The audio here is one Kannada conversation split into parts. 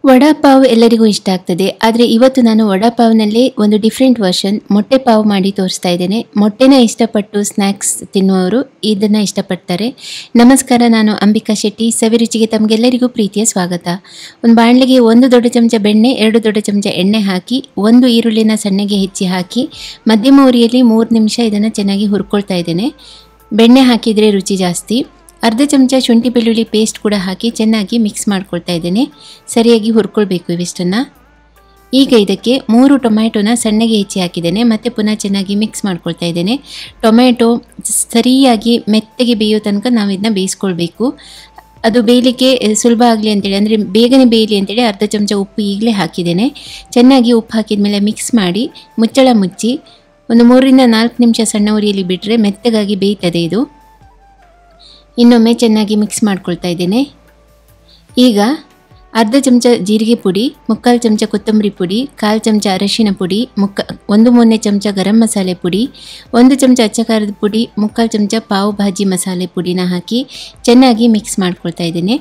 ವಡಾ ಪಾವ್ ಎಲ್ಲರಿಗೂ ಇಷ್ಟ ಆಗ್ತದೆ ಆದರೆ ಇವತ್ತು ನಾನು ವಡಾ ಪಾವ್ನಲ್ಲೇ ಒಂದು ಡಿಫ್ರೆಂಟ್ ವರ್ಷನ್ ಮೊಟ್ಟೆ ಪಾವ್ ಮಾಡಿ ತೋರಿಸ್ತಾ ಇದ್ದೇನೆ ಮೊಟ್ಟೆನ ಇಷ್ಟಪಟ್ಟು ಸ್ನ್ಯಾಕ್ಸ್ ತಿನ್ನುವವರು ಇದನ್ನು ಇಷ್ಟಪಡ್ತಾರೆ ನಮಸ್ಕಾರ ನಾನು ಅಂಬಿಕಾ ಶೆಟ್ಟಿ ಸವಿರುಚಿಗೆ ತಮಗೆಲ್ಲರಿಗೂ ಪ್ರೀತಿಯ ಸ್ವಾಗತ ಒಂದು ಬಾಣಲೆಗೆ ಒಂದು ದೊಡ್ಡ ಚಮಚ ಬೆಣ್ಣೆ ಎರಡು ದೊಡ್ಡ ಚಮಚ ಎಣ್ಣೆ ಹಾಕಿ ಒಂದು ಈರುಳ್ಳಿನ ಸಣ್ಣಗೆ ಹೆಚ್ಚಿ ಹಾಕಿ ಮಧ್ಯಮ ಉರಿಯಲ್ಲಿ ಮೂರು ನಿಮಿಷ ಇದನ್ನು ಚೆನ್ನಾಗಿ ಹುರ್ಕೊಳ್ತಾ ಇದ್ದೇನೆ ಬೆಣ್ಣೆ ಹಾಕಿದರೆ ರುಚಿ ಜಾಸ್ತಿ ಅರ್ಧ ಚಮಚ ಶುಂಠಿ ಬೆಳ್ಳುಳ್ಳಿ ಪೇಸ್ಟ್ ಕೂಡ ಹಾಕಿ ಚೆನ್ನಾಗಿ ಮಿಕ್ಸ್ ಮಾಡ್ಕೊಳ್ತಾ ಇದ್ದೇನೆ ಸರಿಯಾಗಿ ಹುರ್ಕೊಳ್ಬೇಕು ಇವಿಷ್ಟನ್ನು ಈಗ ಇದಕ್ಕೆ ಮೂರು ಟೊಮ್ಯಾಟೊನ ಸಣ್ಣಗೆ ಹೆಚ್ಚಿ ಹಾಕಿದ್ದೇನೆ ಮತ್ತು ಪುನಃ ಚೆನ್ನಾಗಿ ಮಿಕ್ಸ್ ಮಾಡ್ಕೊಳ್ತಾ ಇದ್ದೇನೆ ಟೊಮ್ಯಾಟೊ ಸರಿಯಾಗಿ ಮೆತ್ತಗೆ ಬೇಯೋ ತನಕ ನಾವು ಇದನ್ನ ಬೇಯಿಸ್ಕೊಳ್ಬೇಕು ಅದು ಬೇಯಲಿಕ್ಕೆ ಸುಲಭ ಆಗಲಿ ಅಂತೇಳಿ ಅಂದರೆ ಬೇಗನೆ ಬೇಯಲಿ ಅಂತೇಳಿ ಅರ್ಧ ಚಮಚ ಉಪ್ಪು ಈಗಲೇ ಹಾಕಿದ್ದೇನೆ ಚೆನ್ನಾಗಿ ಉಪ್ಪು ಹಾಕಿದ ಮೇಲೆ ಮಿಕ್ಸ್ ಮಾಡಿ ಮುಚ್ಚಳ ಮುಚ್ಚಿ ಒಂದು ಮೂರರಿಂದ ನಾಲ್ಕು ನಿಮಿಷ ಸಣ್ಣ ಉರಿಯಲ್ಲಿ ಬಿಟ್ಟರೆ ಮೆತ್ತಗಾಗಿ ಬೇಯ್ತದೆ ಇದು ಇನ್ನೊಮ್ಮೆ ಚೆನ್ನಾಗಿ ಮಿಕ್ಸ್ ಮಾಡ್ಕೊಳ್ತಾ ಇದ್ದೇನೆ ಈಗ ಅರ್ಧ ಚಮಚ ಜೀರಿಗೆ ಪುಡಿ ಮುಕ್ಕಾಲು ಚಮಚ ಕೊತ್ತಂಬರಿ ಪುಡಿ ಕಾಲು ಚಮಚ ಅರಶಿನ ಪುಡಿ ಮುಕ್ಕ ಒಂದು ಮೂರನೇ ಚಮಚ ಗರಂ ಮಸಾಲೆ ಪುಡಿ ಒಂದು ಚಮಚ ಅಚ್ಚ ಖಾರದ ಪುಡಿ ಮುಕ್ಕಾಲು ಚಮಚ ಪಾವ್ ಭಾಜಿ ಮಸಾಲೆ ಪುಡಿನ ಹಾಕಿ ಚೆನ್ನಾಗಿ ಮಿಕ್ಸ್ ಮಾಡ್ಕೊಳ್ತಾ ಇದ್ದೇನೆ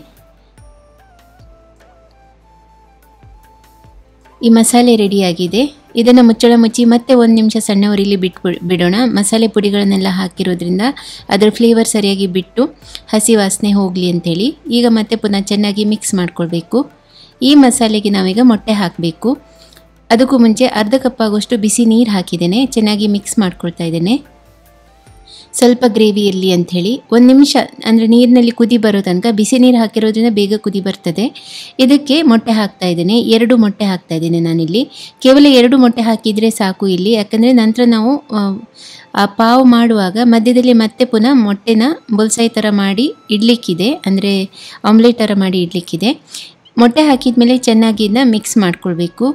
ಈ ಮಸಾಲೆ ರೆಡಿಯಾಗಿದೆ ಇದನ್ನು ಮುಚ್ಚಳ ಮುಚ್ಚಿ ಮತ್ತೆ ಒಂದು ನಿಮಿಷ ಸಣ್ಣ ಉರಿಲಿ ಬಿಟ್ಟು ಬಿಡೋಣ ಮಸಾಲೆ ಪುಡಿಗಳನ್ನೆಲ್ಲ ಹಾಕಿರೋದ್ರಿಂದ ಅದರ ಫ್ಲೇವರ್ ಸರಿಯಾಗಿ ಬಿಟ್ಟು ಹಸಿ ವಾಸನೆ ಹೋಗಲಿ ಅಂಥೇಳಿ ಈಗ ಮತ್ತೆ ಪುನಃ ಚೆನ್ನಾಗಿ ಮಿಕ್ಸ್ ಮಾಡ್ಕೊಳ್ಬೇಕು ಈ ಮಸಾಲೆಗೆ ನಾವೀಗ ಮೊಟ್ಟೆ ಹಾಕಬೇಕು ಅದಕ್ಕೂ ಮುಂಚೆ ಅರ್ಧ ಕಪ್ ಆಗುವಷ್ಟು ಬಿಸಿ ನೀರು ಹಾಕಿದ್ದೇನೆ ಚೆನ್ನಾಗಿ ಮಿಕ್ಸ್ ಮಾಡ್ಕೊಳ್ತಾ ಇದ್ದೇನೆ ಸ್ವಲ್ಪ ಗ್ರೇವಿ ಇರಲಿ ಅಂಥೇಳಿ ಒಂದು ನಿಮಿಷ ಅಂದರೆ ನೀರಿನಲ್ಲಿ ಕುದಿ ಬರೋ ತನಕ ಬಿಸಿ ನೀರು ಹಾಕಿರೋದ್ರಿಂದ ಬೇಗ ಕುದಿ ಬರ್ತದೆ ಇದಕ್ಕೆ ಮೊಟ್ಟೆ ಹಾಕ್ತಾ ಇದ್ದೇನೆ ಎರಡು ಮೊಟ್ಟೆ ಹಾಕ್ತಾ ಇದ್ದೇನೆ ನಾನಿಲ್ಲಿ ಕೇವಲ ಎರಡು ಮೊಟ್ಟೆ ಹಾಕಿದರೆ ಸಾಕು ಇಲ್ಲಿ ಯಾಕಂದರೆ ನಂತರ ನಾವು ಆ ಪಾವು ಮಾಡುವಾಗ ಮಧ್ಯದಲ್ಲಿ ಮತ್ತೆ ಪುನಃ ಮೊಟ್ಟೆನ ಬುಲ್ಸಾಯಿ ಥರ ಮಾಡಿ ಇಡ್ಲಿಕ್ಕಿದೆ ಅಂದರೆ ಆಮ್ಲೆಟ್ ಥರ ಮಾಡಿ ಇಡ್ಲಿಕ್ಕಿದೆ ಮೊಟ್ಟೆ ಹಾಕಿದ ಮೇಲೆ ಚೆನ್ನಾಗಿ ಇದನ್ನ ಮಿಕ್ಸ್ ಮಾಡ್ಕೊಳ್ಬೇಕು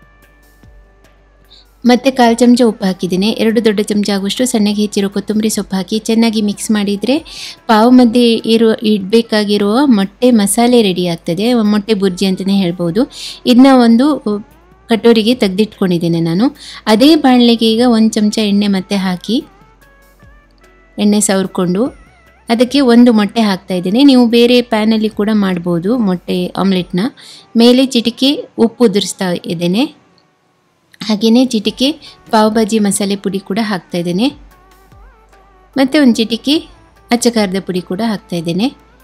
ಮತ್ತು ಕಾಲು ಚಮಚ ಉಪ್ಪು ಹಾಕಿದ್ದೀನಿ ಎರಡು ದೊಡ್ಡ ಚಮಚ ಆಗುವಷ್ಟು ಸಣ್ಣಗೆ ಹೆಚ್ಚಿರೋ ಕೊತ್ತಂಬರಿ ಸೊಪ್ಪು ಹಾಕಿ ಚೆನ್ನಾಗಿ ಮಿಕ್ಸ್ ಮಾಡಿದರೆ ಪಾವ್ ಮಧ್ಯೆ ಇರುವ ಇಡಬೇಕಾಗಿರುವ ಮೊಟ್ಟೆ ಮಸಾಲೆ ರೆಡಿ ಆಗ್ತದೆ ಮೊಟ್ಟೆ ಬುರ್ಜಿ ಅಂತಲೇ ಹೇಳ್ಬೋದು ಇದನ್ನ ಒಂದು ಕಟೋರಿಗೆ ತೆಗೆದಿಟ್ಕೊಂಡಿದ್ದೇನೆ ನಾನು ಅದೇ ಬಾಣಲೆಗೆ ಈಗ ಒಂದು ಚಮಚ ಎಣ್ಣೆ ಮತ್ತೆ ಹಾಕಿ ಎಣ್ಣೆ ಸವರ್ಕೊಂಡು ಅದಕ್ಕೆ ಒಂದು ಮೊಟ್ಟೆ ಹಾಕ್ತಾ ಇದ್ದೇನೆ ನೀವು ಬೇರೆ ಪ್ಯಾನಲ್ಲಿ ಕೂಡ ಮಾಡ್ಬೋದು ಮೊಟ್ಟೆ ಆಮ್ಲೆಟ್ನ ಮೇಲೆ ಚಿಟಿಕೆ ಉಪ್ಪು ಉದುರಿಸ್ತಾ ಇದ್ದೇನೆ ಹಾಗೆಯೇ ಚಿಟಿಕೆ ಪಾವ್ ಭಾಜಿ ಮಸಾಲೆ ಪುಡಿ ಕೂಡ ಹಾಕ್ತಾ ಇದ್ದೇನೆ ಮತ್ತು ಒಂದು ಚಿಟಿಕೆ ಅಚ್ಚ ಖಾರದ ಪುಡಿ ಕೂಡ ಹಾಕ್ತಾ ಇದ್ದೇನೆ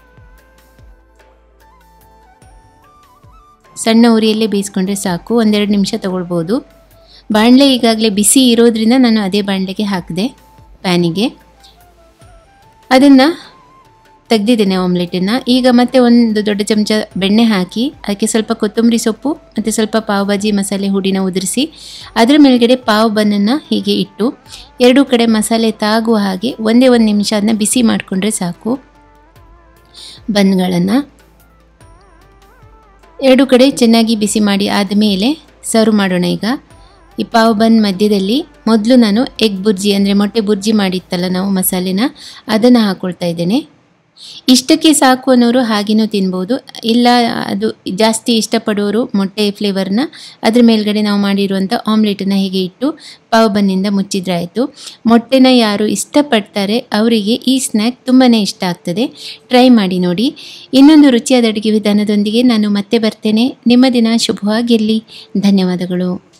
ಸಣ್ಣ ಉರಿಯಲ್ಲೇ ಬೇಯಿಸ್ಕೊಂಡ್ರೆ ಸಾಕು ಒಂದೆರಡು ನಿಮಿಷ ತಗೊಳ್ಬೋದು ಬಾಣಲೆ ಈಗಾಗಲೇ ಬಿಸಿ ಇರೋದ್ರಿಂದ ನಾನು ಅದೇ ಬಾಣಲೆಗೆ ಹಾಕಿದೆ ಪ್ಯಾನಿಗೆ ಅದನ್ನು ತೆಗೆದಿದ್ದೇನೆ ಆಮ್ಲೆಟನ್ನು ಈಗ ಮತ್ತೆ ಒಂದು ದೊಡ್ಡ ಚಮಚ ಬೆಣ್ಣೆ ಹಾಕಿ ಅದಕ್ಕೆ ಸ್ವಲ್ಪ ಕೊತ್ತಂಬರಿ ಸೊಪ್ಪು ಮತ್ತು ಸ್ವಲ್ಪ ಪಾವ್ ಭಾಜಿ ಮಸಾಲೆ ಹುಡಿನ ಉದುರಿಸಿ ಅದರ ಮೇಲ್ಗಡೆ ಪಾವ್ ಬನ್ನನ್ನು ಹೀಗೆ ಇಟ್ಟು ಎರಡೂ ಕಡೆ ಮಸಾಲೆ ತಾಗುವ ಹಾಗೆ ಒಂದೇ ಒಂದು ನಿಮಿಷ ಅದನ್ನ ಬಿಸಿ ಮಾಡಿಕೊಂಡ್ರೆ ಸಾಕು ಬನ್ಗಳನ್ನು ಎರಡು ಕಡೆ ಚೆನ್ನಾಗಿ ಬಿಸಿ ಮಾಡಿ ಆದಮೇಲೆ ಸರ್ವ್ ಮಾಡೋಣ ಈಗ ಈ ಪಾವ್ ಬನ್ ಮಧ್ಯದಲ್ಲಿ ಮೊದಲು ನಾನು ಎಗ್ ಬುರ್ಜಿ ಅಂದರೆ ಮೊಟ್ಟೆ ಬುರ್ಜಿ ಮಾಡಿತ್ತಲ್ಲ ನಾವು ಮಸಾಲೆನ ಅದನ್ನು ಹಾಕ್ಕೊಳ್ತಾ ಇದ್ದೇನೆ ಇಷ್ಟಕ್ಕೆ ಸಾಕು ಅನ್ನೋರು ಹಾಗೇನೂ ತಿನ್ಬೋದು ಇಲ್ಲ ಅದು ಜಾಸ್ತಿ ಇಷ್ಟಪಡೋರು ಮೊಟ್ಟೆ ಫ್ಲೇವರ್ನ ಅದ್ರ ಮೇಲ್ಗಡೆ ನಾವು ಮಾಡಿರುವಂಥ ಆಮ್ಲೆಟನ್ನು ಹೀಗೆ ಇಟ್ಟು ಪಾವ್ ಬನ್ನಿಂದ ಮುಚ್ಚಿದ್ರೆ ಆಯಿತು ಮೊಟ್ಟೆನ ಯಾರು ಇಷ್ಟಪಡ್ತಾರೆ ಅವರಿಗೆ ಈ ಸ್ನ್ಯಾಕ್ ತುಂಬಾ ಇಷ್ಟ ಆಗ್ತದೆ ಟ್ರೈ ಮಾಡಿ ನೋಡಿ ಇನ್ನೊಂದು ರುಚಿಯಾದ ಅಡುಗೆ ವಿಧಾನದೊಂದಿಗೆ ನಾನು ಮತ್ತೆ ಬರ್ತೇನೆ ನಿಮ್ಮ ದಿನ ಶುಭವಾಗಿರಲಿ ಧನ್ಯವಾದಗಳು